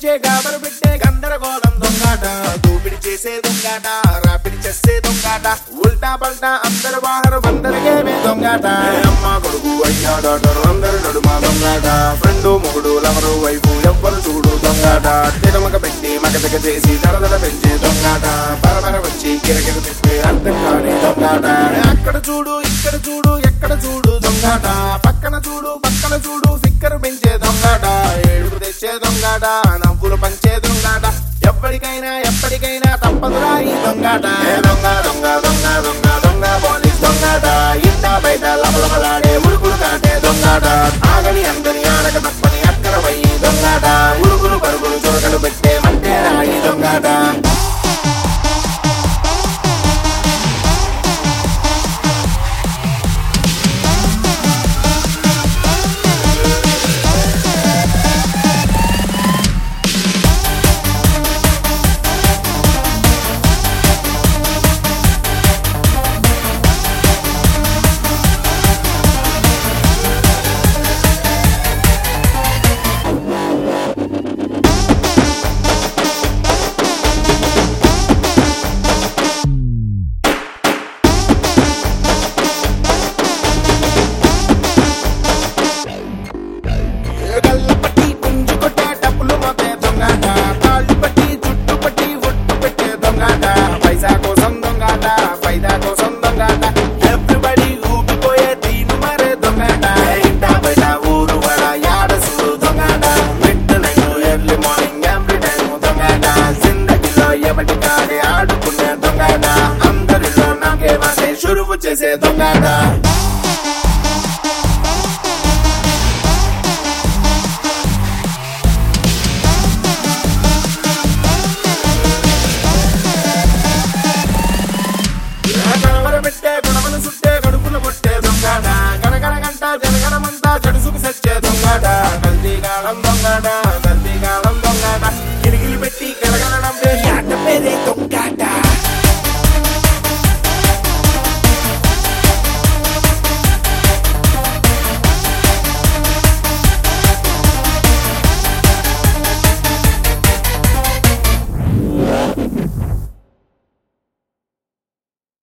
రెచ్చగొచ్చే గాబరు పెట్టే గందరగోళం దొంగాట దూపిడి చేసే దొంగాట రాపిడి చేసే దొంగాట ఉల్టా పల్టా అందరు బాహరు బందరికేమే దొంగాట ఏ అమ్మ కొడుకు అయ్యా డాక్టర్ అందరు నడుమ దొంగాట ఫ్రెండు మొగుడు లవరు వైపు ఎవ్వరు చూడు దొంగాట తిరమక పెట్టి మగతక చేసి దడదడ పెంచే దొంగాట పరమర వచ్చి కిరకిర తిప్పే అర్థం కాని దొంగాట అక్కడ చూడు ఇక్కడ చూడు ఎక్కడ చూడు దొంగాట పక్కన చూడు పక్కన చూడు ఫిక్కరు పెంచే దొంగాట ఏడుపు తెచ్చే దొంగాట నవ్వులు పంచే దొంగాట ఎప్పటికైనా ఎప్పటికైనా తప్పదురా ఈ దొంగాట ఏ దొంగ దొంగ దొంగ దొంగ దొంగ పోలీస్ దొంగాట ఇంట బయట లబలబలాడే ఉడుకులు కాటే దొంగాట ఆగని అందరి ఆనక తప్పని అక్కర పోయి దొంగాట ఉడుకులు పరుగులు చొరకలు పెట్టే మంటే రాయి దొంగాట గల్ల పట్టి పుంజు కొట్టే డబ్బులు మోతే దొంగాట కాళ్ళు పట్టి జుట్టు పట్టి ఒట్టు పెట్టే దొంగాట పైసా కోసం దొంగాట ఫైదా కోసం దొంగాట ఎవ్రీబడి ఊపిపోయే దీని మరే దొంగాట ఇంట బయట ఊరు వడ యాడ చూడు దొంగాట midnight early morning every time దొంగాట జిందగీలో ఎవటి కాడే ఆడుకునే దొంగాట అందరిలో నాకే వాసే షురువు చేసే దొంగాట కనబర పెట్టే గొడవలు సుట్టే కడుపులు కొట్టే దొంగాట గనగన గంట జనగణమంతా జడుసుకు సచ్చే దొంగాట కల్తీ కాలం దొంగాట కల్తీ కాలం దొంగాట కిలికిలి పెట్టి గలగలడం పేరే దొంగాట